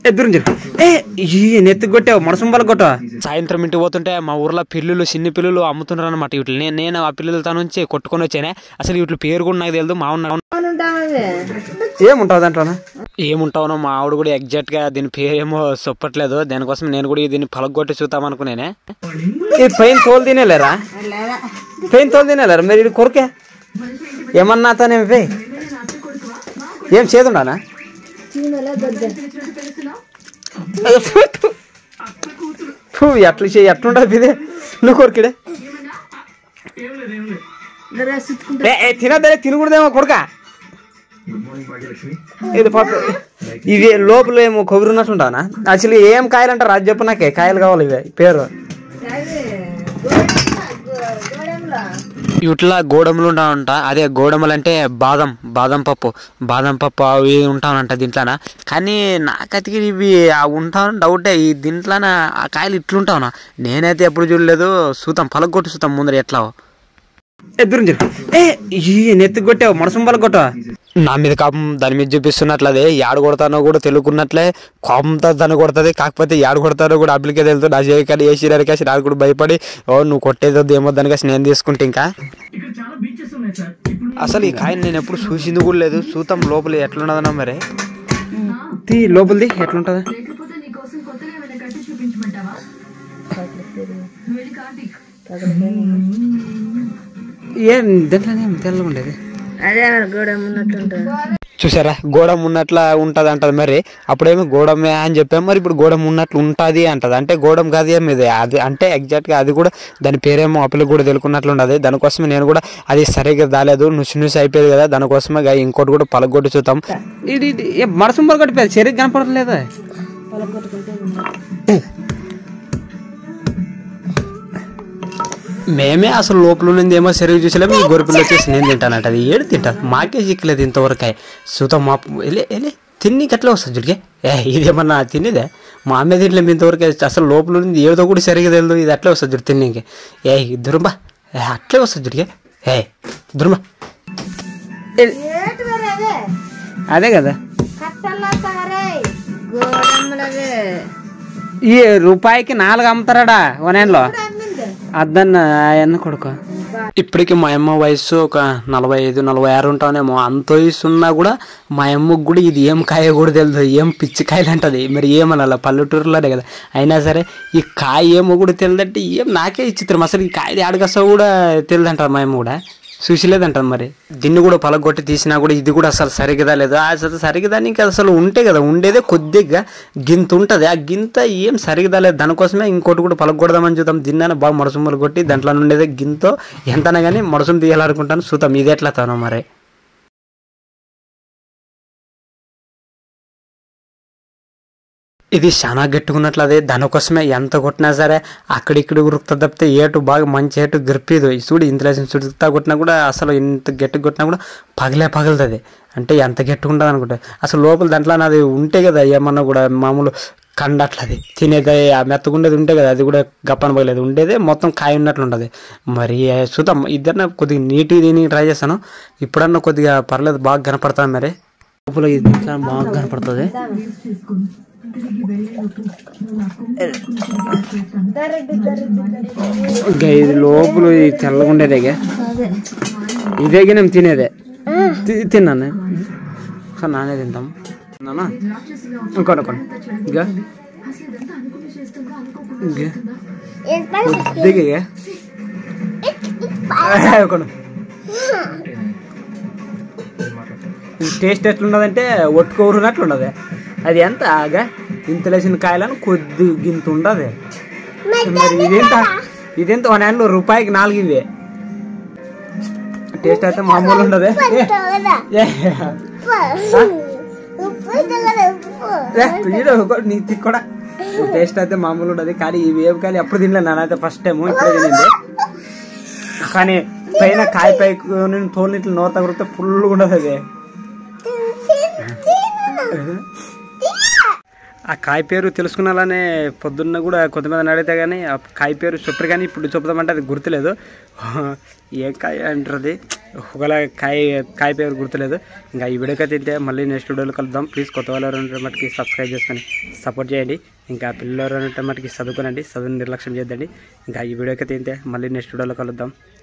ఎదురు చెప్పు ఏ ఈ నెత్తి కొట్టావు మనసుంబాలు కొట్టావా సాయంత్రం ఇంటికి పోతుంటే మా ఊర్లో పిల్లులు చిన్ని పిల్లులు అమ్ముతున్నారు అనమాట వీటిని నేను నేను ఆ పిల్లలతో నుంచి కొట్టుకొని వచ్చానే అసలు వీటి పేరు కూడా నాకు తెలియదు మా ఉన్న ఏముంటావు దాంట్లో ఏముంటావునో మా ఆవిడ కూడా ఎగ్జాక్ట్ గా దీని పేరు ఏమో చెప్పట్లేదు దానికోసం నేను కూడా దీన్ని పలగొట్టి చూద్దాం అనుకునేనే ఇది పైన తోలు తినేలేరా పైన తోలు తినేలేరా మరి ఇది కొరకే ఏమన్నా అతనేమి పే ఏం చేదుండానా ఫు, ఎట్లా చేయి ఎట్లుండదు ఇదే నువ్వు కొరికిడే ఏ, ఏ, తినద్దే తినకూడదేమో కొడుక ఇది పాప ఇవి లోపల ఏమో కొబ్బరి ఉన్నట్లుంటావనా అసలు ఏం కాయలు అంటారు అది చెప్పు నాకే కాయలు కావాలి ఇవి పేరు ఇట్లా గోడములు ఉంటానంట అదే గోడములు అంటే బాదం బాదం పప్పు బాదం పప్పు అవి ఉంటానంట దీంట్లోన కానీ నాకైతే ఇవి ఉంటాను డౌటే ఈ దీంట్లోన ఆ కాయలు ఇట్లుంటావునా నేనైతే ఎప్పుడు చూడలేదు చూద్దాం పలగొట్టి చూద్దాం ముందర ఎట్లా ఎదురు చెప్పు ఏ ఈ నెత్తి కొట్టావు మనసుంబాలు కొట్టావా నా మీద కోపం దాని మీద చూపిస్తున్నట్లదే యాడ కొడతానో కూడా తెలుగున్నట్లే కోపంతో దాన్ని కొడుతుంది కాకపోతే యాడ కొడతానో కూడా అప్పటికే తెలుసు నా చేయకాడి ఏ సీరియల్కేసి నాకు కూడా భయపడి ఓ నువ్వు కొట్టేది వద్దు ఏమో దానికేసి నేను తీసుకుంటే ఇంకా అసలు ఈ కాయని నేను ఎప్పుడు చూసింది కూడా లేదు చూద్దాం లోపల ఎట్లున్నదన్నా మరి తీ లోపలిది ఎట్లుంటది లేకపోతే నీకోసం కొత్తగా ఏమైనా కట్టి చూపించమంటావా వెళ్ళి కార్తీక్ ఏం దాంట్లోనే తెల్లగా ఉండేది అదే గోడ ఉన్నట్టుంటుంది చూసారా గోడం ఉన్నట్లా ఉంటది అంటది మరి అప్పుడేమో గోడమే అని చెప్పాము మరి ఇప్పుడు గోడం ఉన్నట్లు ఉంటది అంటది అంటే గోడం కాదు ఏమి ఇది అది అంటే ఎగ్జాక్ట్ గా అది కూడా దాని పేరేమో అప్పులు కూడా తెలుకున్నట్లు ఉండదు దానికోసమే నేను కూడా అది సరిగ్గా దాలేదు నుసి నుసి అయిపోయేది కదా దానికోసమే గా ఇంకోటి కూడా పలగొట్టి చూద్దాం ఇది ఇది ఏ మనసుంబాలు కొట్టిపోయారు సరిగ్గా కనపడట్లేదా మేమే అసలు లోపల ఉన్నది ఏమో సరిగ్గా చూసలేము ఈ గొరిపిల్ల వచ్చేసి నేను తింటానంట అది ఏడు తింటా మాకే చిక్కలేదు ఇంతవరకు చూద్దాం మా వెళ్ళే వెళ్ళే తిని ఎట్లా వస్తుంది చూడికే ఏ ఇదేమన్నా తినేదే మా అమ్మ తినలేము ఇంతవరకు అసలు లోపల ఉంది ఏదో కూడా సరిగ్గా తెలియదు ఇది అట్లే వస్తుంది చూడు తిన్నీకి ఏ దురుంబా ఏ అట్లే వస్తుంది చూడికే ఏ దురుంబా అదే కదా గోడములవే ఈ రూపాయికి నాలుగు అమ్ముతారాడా వనేన్లో అద్దన్న ఆయన కొడుకు ఇప్పటికి మా అమ్మ వయసు ఒక నలభై ఐదు నలభై ఆరు ఉంటానేమో అంత వయసు ఉన్నా కూడా మా అమ్మకు కూడా ఇది ఏం కాయ కూడా తెలియదు ఏం పిచ్చి కాయలు అంటది మరి ఏమనాల పల్లెటూరులోనే కదా అయినా సరే ఈ కాయ ఏమో కూడా తెలియదంటే ఏం నాకే చిత్రం అసలు ఈ కాయ ఆడకసా కూడా తెలియదంటారు మా అమ్మ కూడా చూసిలేదంటారు మరి దీన్ని కూడా పలగొట్టి తీసినా కూడా ఇది కూడా అసలు సరిగదా లేదు అసలు సరిగదా నీకు అసలు ఉంటే కదా ఉండేదే కొద్దిగా గింత ఉంటుంది ఆ గింత ఏం సరిగదా లేదు దానికోసమే ఇంకోటి కూడా పలగొడదామని చూద్దాం దీన్ని బాగా మడసుమ్మలు కొట్టి దాంట్లో ఉండేదే గింతో ఎంతనా కానీ మడసం తీయాలనుకుంటాను చూద్దాం ఇది ఎట్లా తాను మరి ఇది చాలా గట్టిగున్నట్లు అదే దానికోసమే ఎంత కొట్టినా సరే అక్కడిక్కడ ఉరుకుతా తప్పితే ఏటు బాగా మంచి ఏటు గ్రిప్పేది చూడు ఇంత లేసిన చుడుతా కొట్టినా కూడా అసలు ఇంత గట్టి కొట్టినా కూడా పగలే పగులుతుంది అంటే ఎంత గట్టిగా ఉంటుంది అనుకుంటా అసలు లోపల దాంట్లో నాది ఉంటే కదా ఏమన్నా కూడా మామూలు కండ అట్లది తినేది ఆ మెత్తగుండేది ఉంటే కదా అది కూడా గప్పన పగలేదు ఉండేదే మొత్తం కాయ ఉన్నట్లు ఉంటుంది మరి ఆ, చూద్దాం ఇద్దరిన కొద్దిగా నీటి దీన్ని ట్రై చేస్తాను ఇప్పుడన్నా కొద్దిగా పర్లేదు బాగా కనపడతాను మరి లోపల ఇది ఇట్లా బాగా కనపడుతుంది ఇంకా ఇది లోపల ఇది తెల్లగా ఉండేదే ఇదే నేను తినేదే తి- తిన్నాను ఒకసారి నానే తింటాం తిన్నానా ఇంకోటి ఇంకోటి ఇంకా ఇంకా కొద్దిగా ఇక. ఒకటి టేస్ట్ ఎట్లున్నదంటే ఒట్టుకోరున్నట్లు ఉండదు అది ఎంత ఆగా ఇంత లేచిన కాయలను కొద్ది గింత ఉండదు మరి ఇదెంత ఇదెంత వన్ హ్యాండ్ రూపాయికి నాలుగు ఇవే టేస్ట్ అయితే మామూలు ఉండదు నీ తిక్కడా టేస్ట్ అయితే మామూలు ఉండదు కానీ ఈ వేవ్ కాయలు ఎప్పుడు తినలేదు నేనైతే ఫస్ట్ టైం ఇప్పుడే తినింది కానీ పైన కాయ పై తోలు ఇట్లా నోరు తగిలితే ఫుల్ ఉండదు అది ఆ కాయ పేరు తెలుసుకున్నాలనే పొద్దున్న కూడా కొంతమంది అడిగితే కానీ ఆ కాయ పేరు చెప్పరు కానీ ఇప్పుడు చెప్తామంటే అది గుర్తులేదు ఏ కాయ అంటారు ఒకవేళ కాయ కాయ పేరు గుర్తులేదు ఇంకా ఈ వీడియోకి తింటే మళ్ళీ నెక్స్ట్ వీడియోలో కలుద్దాం ప్లీజ్ కొత్త వాళ్ళు ఎవరైనా ఉంటే మటుకి సబ్స్క్రైబ్ చేసుకొని సపోర్ట్ చేయండి ఇంకా పిల్లలు ఎవరైనా ఉంటే మటుకి చదువుకోనండి చదువు నిర్లక్ష్యం చేద్దండి ఇంకా ఈ వీడియోకి తింటే మళ్ళీ నెక్స్ట్ వీడియోలో కలుద్దాం